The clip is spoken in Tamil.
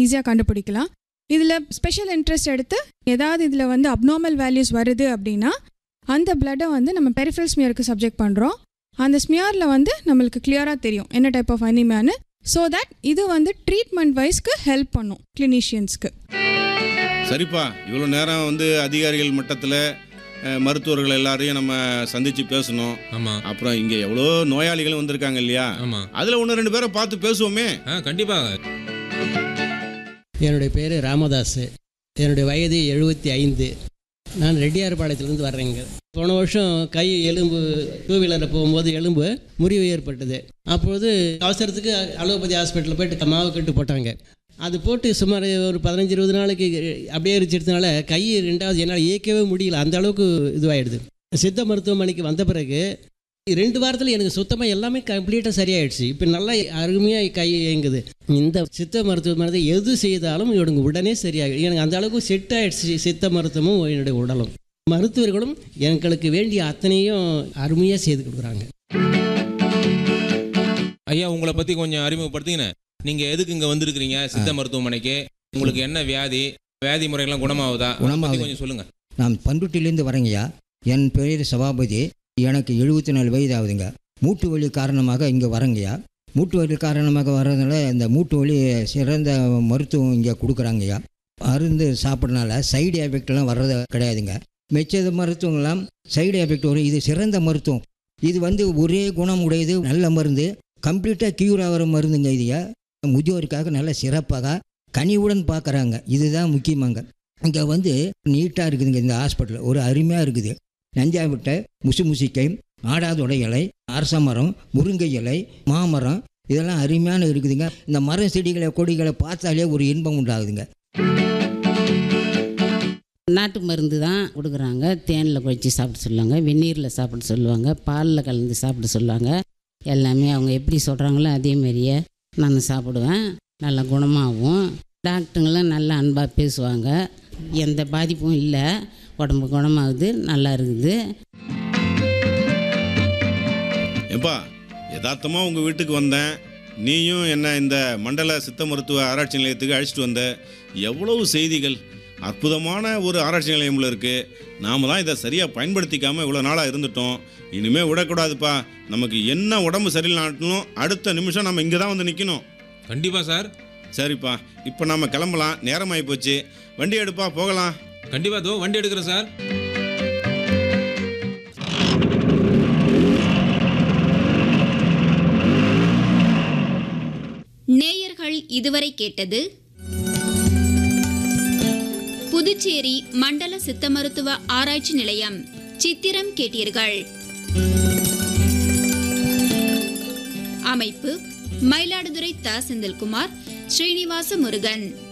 ஈஸியாக கண்டுபிடிக்கலாம் இதில் ஸ்பெஷல் இன்ட்ரெஸ்ட் எடுத்து ஏதாவது இதில் வந்து அப்நார்மல் வேல்யூஸ் வருது அப்படின்னா அந்த பிளட்டை வந்து நம்ம பெரிஃபரல் ஸ்மியருக்கு சப்ஜெக்ட் பண்ணுறோம் அந்த ஸ்மியரில் வந்து நம்மளுக்கு கிளியராக தெரியும் என்ன டைப் ஆஃப் அனிமியான்னு ஸோ தட் இது வந்து ட்ரீட்மெண்ட் வைஸ்க்கு ஹெல்ப் பண்ணும் கிளினிஷியன்ஸ்க்கு சரிப்பா இவ்வளோ நேரம் வந்து அதிகாரிகள் மட்டத்தில் மருத்துவர்கள் எல்லாரையும் நம்ம சந்திச்சு பேசணும் ஆமா அப்புறம் இங்கே எவ்வளோ நோயாளிகளும் வந்திருக்காங்க இல்லையா ஆமா அதில் ஒன்று ரெண்டு பேரை பார்த்து பேசுவோமே ஆ கண்டிப்பாக என்னுடைய பேர் ராமதாஸ் என்னுடைய வயது எழுபத்தி ஐந்து நான் ரெட்டியார்பாளையத்துலேருந்து வர்றேங்க போன வருஷம் கை எலும்பு டூ வீலரில் போகும்போது எலும்பு முறிவு ஏற்பட்டது அப்பொழுது அவசரத்துக்கு அலோபதி ஹாஸ்பிட்டலில் போயிட்டு மாவு கட்டு போட்டாங்க அது போட்டு சுமார் ஒரு பதினஞ்சு இருபது நாளைக்கு அப்படியே இருந்துச்சதுனால கை ரெண்டாவது என்னால் இயக்கவே முடியல அந்த அளவுக்கு இதுவாகிடுது சித்த மருத்துவமனைக்கு வந்த பிறகு ரெண்டு வாரத்தில் எனக்கு சுத்தமாக எல்லாமே கம்ப்ளீட்டாக சரியாயிடுச்சு இப்போ நல்லா அருமையாக கை இயங்குது இந்த சித்த மருத்துவமனை எது செய்தாலும் எனக்கு உடனே சரியாகிடும் எனக்கு அந்த அளவுக்கு செட் ஆயிடுச்சு சித்த மருத்துவமும் என்னுடைய உடலும் மருத்துவர்களும் எங்களுக்கு வேண்டிய அத்தனையும் அருமையாக செய்து கொடுக்குறாங்க ஐயா உங்களை பத்தி கொஞ்சம் அறிமுகப்படுத்திங்கண்ணே நீங்க எதுக்கு இங்க வந்திருக்கிறீங்க சித்த மருத்துவமனைக்கு உங்களுக்கு என்ன வியாதி வியாதி முறைகள்லாம் குணமாகுதா அதை பத்தி குணமாகுது. கொஞ்சம் சொல்லுங்க நான் பண்ருட்டிலேருந்து வரேங்கய்யா என் பெயர் சபாபதி எனக்கு எழுபத்தி நாலு வயது ஆகுதுங்க மூட்டு வலி காரணமாக இங்கே வரேங்கய்யா மூட்டு வலி காரணமாக வர்றதுனால இந்த மூட்டு வலி சிறந்த மருத்துவம் இங்கே கொடுக்குறாங்கய்யா மருந்து சாப்பிட்றதுனால சைடு எஃபெக்ட்லாம் வர்றது கிடையாதுங்க மிச்ச மருத்துவங்களாம் சைடு எஃபெக்ட் வரும் இது சிறந்த மருத்துவம் இது வந்து ஒரே குணம் உடையது நல்ல மருந்து கம்ப்ளீட்டாக க்யூர் ஆகிற மருந்துங்க இதுங்க முதியோருக்காக நல்ல சிறப்பாக கனிவுடன் பார்க்குறாங்க இதுதான் முக்கியமாங்க இங்கே வந்து நீட்டாக இருக்குதுங்க இந்த ஹாஸ்பிட்டல் ஒரு அருமையாக இருக்குது நஞ்சாவிட்டை முசு முசிக்கை ஆடாதொடை இலை அரச மரம் முருங்கை இலை மாமரம் இதெல்லாம் அருமையான இருக்குதுங்க இந்த மர செடிகளை கொடிகளை பார்த்தாலே ஒரு இன்பம் உண்டாகுதுங்க நாட்டு மருந்து தான் கொடுக்குறாங்க தேனில் குழச்சி சாப்பிட சொல்லுவாங்க வெந்நீரில் சாப்பிட சொல்லுவாங்க பாலில் கலந்து சாப்பிட சொல்லுவாங்க எல்லாமே அவங்க எப்படி சொல்கிறாங்களோ அதே மாதிரியே நான் சாப்பிடுவேன் நல்லா குணமாகும் டாக்டருங்களும் நல்லா அன்பாக பேசுவாங்க எந்த பாதிப்பும் இல்லை உடம்பு குணமாகுது நல்லா இருக்குது ஏப்பா யதார்த்தமாக உங்கள் வீட்டுக்கு வந்தேன் நீயும் என்ன இந்த மண்டல சித்த மருத்துவ ஆராய்ச்சி நிலையத்துக்கு அழைச்சிட்டு வந்த எவ்வளவு செய்திகள் அற்புதமான ஒரு ஆராய்ச்சி நிலையம்ல இருக்குது நாம தான் இதை சரியாக பயன்படுத்திக்காமல் இவ்வளோ நாளாக இருந்துட்டோம் இனிமேல் விடக்கூடாதுப்பா நமக்கு என்ன உடம்பு சரியில்லாட்டிலும் அடுத்த நிமிஷம் நம்ம இங்கே தான் வந்து நிற்கணும் கண்டிப்பா சார் சரிப்பா இப்போ நம்ம கிளம்பலாம் நேரமாகி போச்சு வண்டி எடுப்பா போகலாம் கண்டிப்பா தோ வண்டி எடுக்கிறேன் சார் நேயர்கள் இதுவரை கேட்டது புதுச்சேரி மண்டல சித்த மருத்துவ ஆராய்ச்சி நிலையம் சித்திரம் கேட்டீர்கள் அமைப்பு மயிலாடுதுறை த செந்தில்குமார் ஸ்ரீனிவாச முருகன்